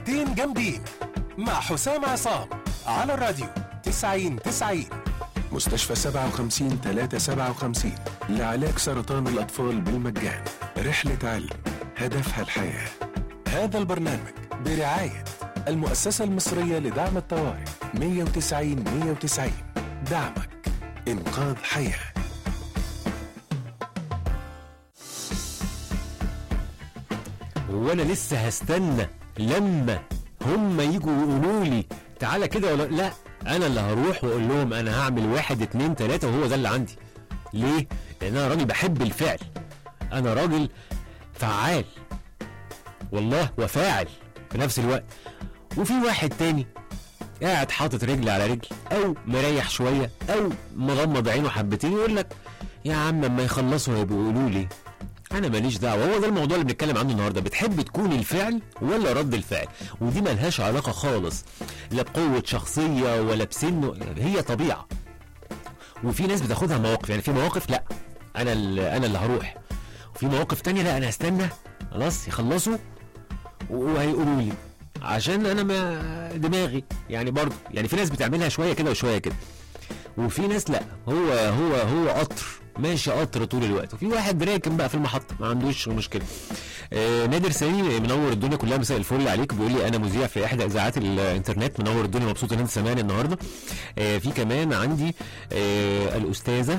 ساعتين جامدين مع حسام عصام على الراديو 90 90 مستشفى 57 357 لعلاج سرطان الأطفال بالمجان رحلة علم هدفها الحياة هذا البرنامج برعاية المؤسسة المصرية لدعم الطوارئ 190 190 دعمك إنقاذ حياه وانا لسه هستنى لما هم يجوا يقولوا لي تعالى كده ولا لا انا اللي هروح واقول لهم انا هعمل واحد اتنين تلاته وهو ده اللي عندي ليه؟ لان انا راجل بحب الفعل انا راجل فعال والله وفاعل في نفس الوقت وفي واحد تاني قاعد حاطط رجل على رجل او مريح شويه او مغمض عينه حبتين يقول لك يا عم اما يخلصوا هيبقوا يقولوا لي انا ماليش دعوه هو ده الموضوع اللي بنتكلم عنه النهارده بتحب تكون الفعل ولا رد الفعل ودي ملهاش علاقه خالص لا بقوه شخصيه ولا بسن هي طبيعه وفي ناس بتاخدها مواقف يعني في مواقف لا انا اللي انا اللي هروح وفي مواقف تانية لا انا هستنى خلاص يخلصوا وهيقولوا لي عشان انا ما دماغي يعني برضه يعني في ناس بتعملها شويه كده وشويه كده وفي ناس لا هو هو هو قطر ماشي قطر طول الوقت وفي واحد راكن بقى في المحطه ما عندوش مشكله آه نادر سامي منور الدنيا كلها مساء الفل عليك بيقول لي انا مذيع في احدى اذاعات الانترنت منور الدنيا مبسوط ان انت سامعني النهارده آه في كمان عندي آه الاستاذه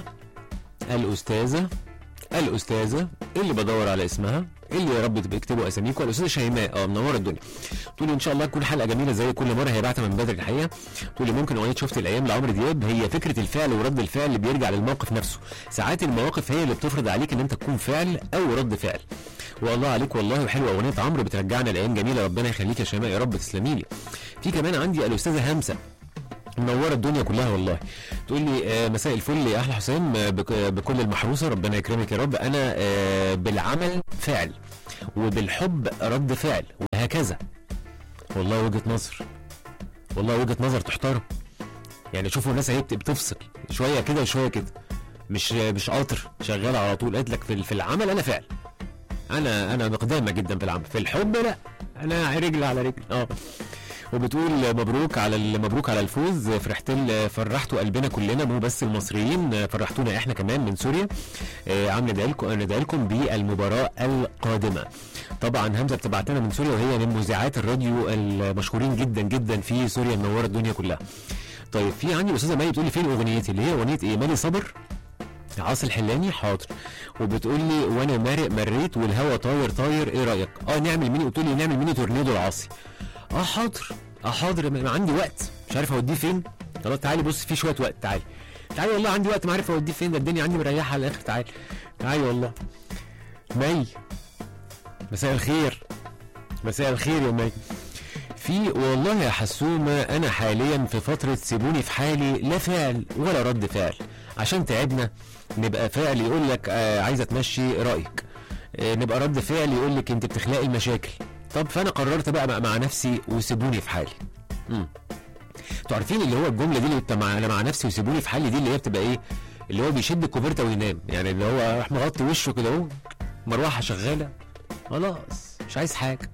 الاستاذه الاستاذه اللي بدور على اسمها اللي يا رب تبقى اكتبوا اساميكم الاستاذه شيماء اه منوره الدنيا تقول لي ان شاء الله تكون حلقه جميله زي كل مره هي بعتها من بدري الحقيقه تقول لي ممكن اغنيه شفت الايام لعمرو دياب هي فكره الفعل ورد الفعل اللي بيرجع للموقف نفسه ساعات المواقف هي اللي بتفرض عليك ان انت تكون فعل او رد فعل والله عليك والله وحلوه اغنيه عمرو بترجعنا لايام جميله ربنا يخليك يا شيماء يا رب تسلمي لي في كمان عندي الاستاذه همسه منوره الدنيا كلها والله تقول لي آه مساء الفل يا احلى حسام آه بك بكل المحروسه ربنا يكرمك يا رب انا آه بالعمل فعل وبالحب رد فعل وهكذا والله وجهه نظر والله وجهه نظر تحترم يعني شوفوا الناس اهي بتفصل شويه كده وشويه كده مش مش قاطر شغال على طول قالت لك في في العمل انا فعل انا انا مقدامه جدا في العمل في الحب لا انا رجل على رجل اه وبتقول مبروك على مبروك على الفوز فرحت فرحتوا قلبنا كلنا مو بس المصريين فرحتونا احنا كمان من سوريا عم ندعي لكم ندعي لكم بالمباراه القادمه طبعا همزه بتبعتنا من سوريا وهي من مذيعات الراديو المشهورين جدا جدا في سوريا منوره الدنيا كلها طيب في عندي الاستاذه مي بتقول لي فين اغنيتي اللي هي اغنيه ايه مالي صبر عاصي الحلاني حاضر وبتقول لي وانا مارق مريت والهوا طاير طاير ايه رايك اه نعمل ميني قلت لي نعمل ميني تورنيدو العاصي اه حاضر اه حاضر ما عندي وقت مش عارف اوديه فين خلاص تعالي بص في شويه وقت تعالي تعالي والله عندي وقت ما عارف اوديه فين ده الدنيا عندي مريحه على الاخر تعالي تعالي والله مي مساء الخير مساء الخير يا مي في والله يا حسومة أنا حاليا في فترة سيبوني في حالي لا فعل ولا رد فعل عشان تعبنا نبقى فعل يقول لك آه عايزة تمشي رأيك آه نبقى رد فعل يقول لك أنت بتخلقي المشاكل طب فانا قررت بقى مع نفسي وسيبوني في حالي امم انتوا عارفين اللي هو الجمله دي اللي بتبقى مع انا مع نفسي وسيبوني في حالي دي اللي هي بتبقى ايه اللي هو بيشد الكوبرته وينام يعني اللي هو راح مغطي وشه كده اهو مروحه شغاله خلاص مش عايز حاجه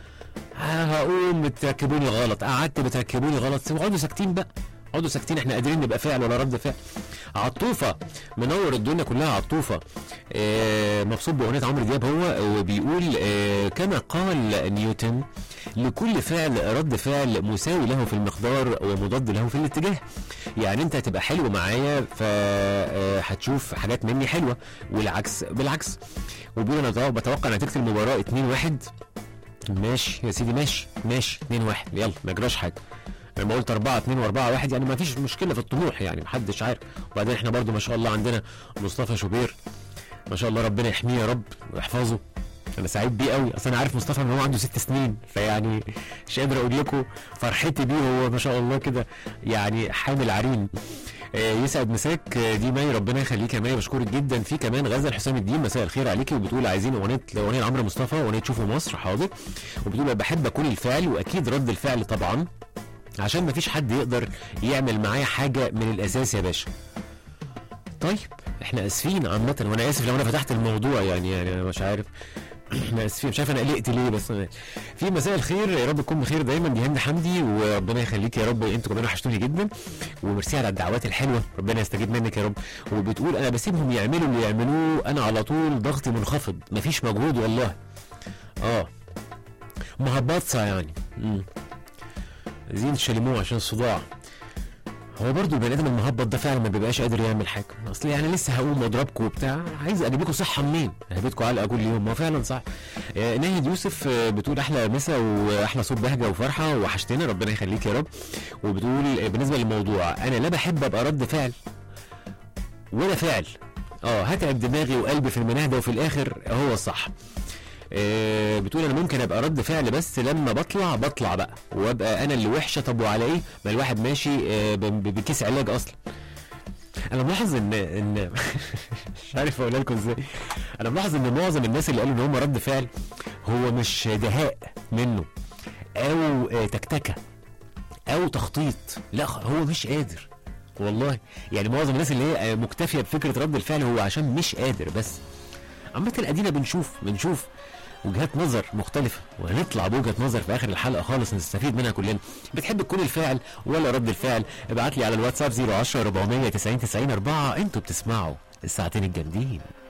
هقوم بتركبوني غلط قعدت بتركبوني غلط اقعدوا ساكتين بقى اقعدوا ساكتين احنا قادرين نبقى فعل ولا رد فعل عطوفه منور الدنيا كلها عطوفه آه مبسوط باغنيه عمرو دياب هو وبيقول آه كما قال نيوتن لكل فعل رد فعل مساوي له في المقدار ومضاد له في الاتجاه يعني انت هتبقى حلو معايا فهتشوف حاجات مني حلوه والعكس بالعكس وبيقول انا بتوقع نتيجه المباراه 2-1 ماشي يا سيدي ماشي ماشي 2-1 يلا ما يجراش حاجه لما قلت 4 2 و4 1 يعني ما فيش مشكله في الطموح يعني محدش عارف وبعدين احنا برضو ما شاء الله عندنا مصطفى شوبير ما شاء الله ربنا يحميه يا رب ويحفظه انا سعيد بيه قوي اصل انا عارف مصطفى ان هو عنده ست سنين فيعني مش قادر اقول لكم فرحتي بيه هو ما شاء الله كده يعني حامل عرين آه يسعد مساك آه دي مي ربنا يخليك يا مي بشكرك جدا في كمان غزل حسام الدين مساء الخير عليكي وبتقول عايزين اغنيه اغنيه عمرو مصطفى اغنيه شوفوا مصر حاضر وبتقول بحب اكون الفعل واكيد رد الفعل طبعا عشان مفيش حد يقدر يعمل معايا حاجه من الاساس يا باشا طيب احنا اسفين عامه وانا اسف لو انا فتحت الموضوع يعني يعني انا مش عارف انا اسفين مش عارف انا قلقت ليه بس أنا في مساء الخير يا رب تكون بخير دايما دي هند حمدي وربنا يخليك يا رب انتوا كمان وحشتوني جدا وميرسي على الدعوات الحلوه ربنا يستجيب منك يا رب وبتقول انا بسيبهم يعملوا اللي يعملوه انا على طول ضغطي منخفض مفيش مجهود والله اه مهبطه يعني امم زين شاليمو عشان الصداع هو برضو البني ادم المهبط ده فعلا ما بيبقاش قادر يعمل حاجه اصل يعني لسه هقوم واضربكم وبتاع عايز اجيب لكم صحه منين؟ هجيبكم علقه كل يوم ما فعلا صح آه، ناهد يوسف آه، بتقول احلى مسا واحلى صوت بهجه وفرحه وحشتنا ربنا يخليك يا رب وبتقول آه، بالنسبه للموضوع انا لا بحب ابقى رد فعل ولا فعل اه هتعب دماغي وقلبي في المناهده وفي الاخر هو الصح آه، بتقول انا ممكن ابقى رد فعل بس لما بطلع بطلع بقى وابقى انا اللي وحشه طب وعلى ايه ما الواحد ماشي آه، ب- ب- بكيس علاج اصلا انا ملاحظ ان ان مش عارف اقولها لكم ازاي انا ملاحظ ان معظم الناس اللي قالوا ان هم رد فعل هو مش دهاء منه او آه، تكتكه او تخطيط لا خ- هو مش قادر والله يعني معظم الناس اللي هي آه، مكتفيه بفكره رد الفعل هو عشان مش قادر بس عامة ادينا بنشوف بنشوف وجهات نظر مختلفة وهنطلع بوجهة نظر في آخر الحلقة خالص نستفيد منها كلنا بتحب تكون الفاعل ولا رد الفعل ابعت لي على الواتساب 010 490 90 4 انتوا بتسمعوا الساعتين الجامدين